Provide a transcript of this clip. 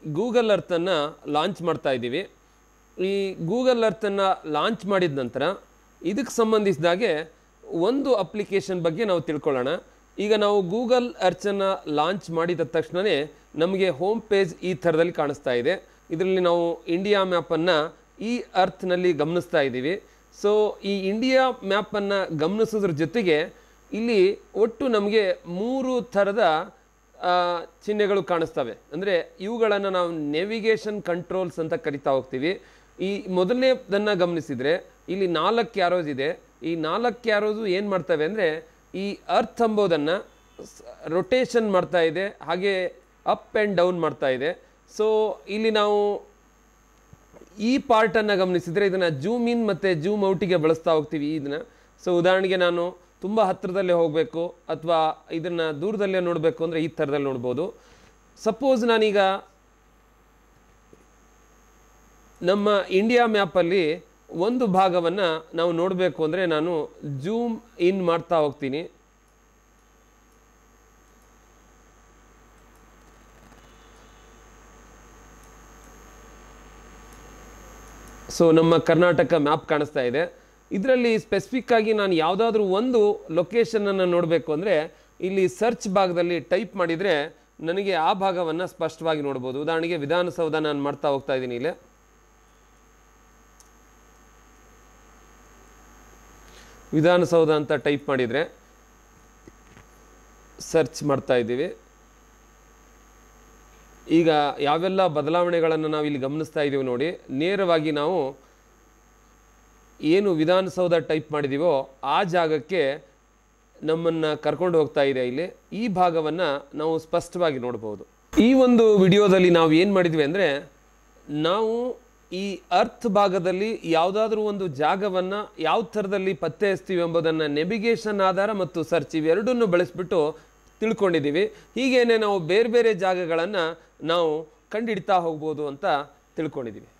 Google ಅರ್ಥನ್ನು launch ಮಾಡ್ತಾ ಇದ್ದೀವಿ ಈ ಗೂಗಲ್ ಅರ್ಥನ್ನು ಲಾಂಚ್ ಮಾಡಿದ ನಂತರ ಇದಕ್ಕೆ ಸಂಬಂಧಿಸಿದಾಗೆ ಒಂದು ಅಪ್ಲಿಕೇಶನ್ ಬಗ್ಗೆ ನಾವು ತಿಳ್ಕೊಳ್ಳೋಣ ಈಗ ನಾವು ಗೂಗಲ್ ಅರ್ಚನ್ನು ಲಾಂಚ್ ಮಾಡಿದ ತಕ್ಷಣವೇ ನಮಗೆ ಹೋಮ್ ಪೇಜ್ ಈ ಥರದಲ್ಲಿ ಕಾಣಿಸ್ತಾ ಇದೆ ಇದರಲ್ಲಿ ನಾವು ಇಂಡಿಯಾ ಮ್ಯಾಪನ್ನು ಈ ಅರ್ಥನಲ್ಲಿ ಗಮನಿಸ್ತಾ ಇದ್ದೀವಿ ಸೊ ಈ ಇಂಡಿಯಾ ಮ್ಯಾಪನ್ನು ಗಮನಿಸೋದ್ರ ಜೊತೆಗೆ ಇಲ್ಲಿ ಒಟ್ಟು ನಮಗೆ ಮೂರು ಥರದ ಆ, ಚಿಹ್ನೆಗಳು ಕಾಣಿಸ್ತವೆ ಅಂದರೆ ಇವುಗಳನ್ನು ನಾವು ನೆವಿಗೇಷನ್ ಕಂಟ್ರೋಲ್ಸ್ ಅಂತ ಕರಿತಾ ಹೋಗ್ತೀವಿ ಈ ಮೊದಲನೇದನ್ನು ಗಮನಿಸಿದರೆ ಇಲ್ಲಿ ನಾಲ್ಕು ಕ್ಯಾರೋಸ್ ಇದೆ ಈ ನಾಲ್ಕು ಕ್ಯಾರೋಸು ಏನು ಮಾಡ್ತವೆ ಅಂದರೆ ಈ ಅರ್ತ್ ಎಂಬುದನ್ನು ರೊಟೇಷನ್ ಮಾಡ್ತಾ ಇದೆ ಹಾಗೆ ಅಪ್ ಆ್ಯಂಡ್ ಡೌನ್ ಮಾಡ್ತಾ ಇದೆ ಸೊ ಇಲ್ಲಿ ನಾವು ಈ ಪಾರ್ಟನ್ನು ಗಮನಿಸಿದರೆ ಇದನ್ನು ಜೂಮ್ ಇನ್ ಮತ್ತು ಜೂಮ್ ಔಟಿಗೆ ಬಳಸ್ತಾ ಹೋಗ್ತೀವಿ ಇದನ್ನು ಸೊ ಉದಾಹರಣೆಗೆ ನಾನು ತುಂಬ ಹತ್ತಿರದಲ್ಲೇ ಹೋಗಬೇಕು ಅಥವಾ ಇದನ್ನು ದೂರದಲ್ಲೇ ನೋಡಬೇಕು ಅಂದರೆ ಈ ಥರದಲ್ಲಿ ನೋಡ್ಬೋದು ಸಪೋಸ್ ನಾನೀಗ ನಮ್ಮ ಇಂಡಿಯಾ ಮ್ಯಾಪಲ್ಲಿ ಒಂದು ಭಾಗವನ್ನು ನಾವು ನೋಡಬೇಕು ಅಂದರೆ ನಾನು ಜೂಮ್ ಇನ್ ಮಾಡ್ತಾ ಹೋಗ್ತೀನಿ ಸೊ ನಮ್ಮ ಕರ್ನಾಟಕ ಮ್ಯಾಪ್ ಕಾಣಿಸ್ತಾ ಇದೆ ಇದರಲ್ಲಿ ಸ್ಪೆಸಿಫಿಕ್ ಆಗಿ ನಾನು ಯಾವುದಾದ್ರೂ ಒಂದು ಲೊಕೇಶನನ್ನು ನೋಡಬೇಕು ಅಂದರೆ ಇಲ್ಲಿ ಸರ್ಚ್ ಭಾಗದಲ್ಲಿ ಟೈಪ್ ಮಾಡಿದರೆ ನನಗೆ ಆ ಭಾಗವನ್ನು ಸ್ಪಷ್ಟವಾಗಿ ನೋಡ್ಬೋದು ಉದಾಹರಣೆಗೆ ವಿಧಾನಸೌಧ ನಾನು ಮಾಡ್ತಾ ಹೋಗ್ತಾ ಇದ್ದೀನಿ ಇಲ್ಲಿ ವಿಧಾನಸೌಧ ಅಂತ ಟೈಪ್ ಮಾಡಿದರೆ ಸರ್ಚ್ ಮಾಡ್ತಾ ಇದ್ದೀವಿ ಈಗ ಯಾವೆಲ್ಲ ಬದಲಾವಣೆಗಳನ್ನು ನಾವು ಇಲ್ಲಿ ಗಮನಿಸ್ತಾ ಇದ್ದೀವಿ ನೋಡಿ ನೇರವಾಗಿ ನಾವು ಏನು ವಿಧಾನಸೌಧ ಟೈಪ್ ಮಾಡಿದ್ದೀವೋ ಆ ಜಾಗಕ್ಕೆ ನಮ್ಮನ್ನು ಕರ್ಕೊಂಡು ಹೋಗ್ತಾ ಇದೆ ಇಲ್ಲಿ ಈ ಭಾಗವನ್ನು ನಾವು ಸ್ಪಷ್ಟವಾಗಿ ನೋಡ್ಬೋದು ಈ ಒಂದು ವಿಡಿಯೋದಲ್ಲಿ ನಾವು ಏನು ಮಾಡಿದ್ವಿ ಅಂದರೆ ನಾವು ಈ ಅರ್ತ್ ಭಾಗದಲ್ಲಿ ಯಾವುದಾದ್ರೂ ಒಂದು ಜಾಗವನ್ನು ಯಾವ ಥರದಲ್ಲಿ ಪತ್ತೆ ಹಚ್ತೀವಿ ಎಂಬುದನ್ನು ನೆವಿಗೇಷನ್ ಆಧಾರ ಮತ್ತು ಸರ್ಚ್ ಇವೆರಡನ್ನು ಬಳಸಿಬಿಟ್ಟು ತಿಳ್ಕೊಂಡಿದ್ದೀವಿ ಹೀಗೇನೆ ನಾವು ಬೇರೆ ಬೇರೆ ಜಾಗಗಳನ್ನು ನಾವು ಕಂಡಿಡ್ತಾ ಹೋಗ್ಬೋದು ಅಂತ ತಿಳ್ಕೊಂಡಿದ್ದೀವಿ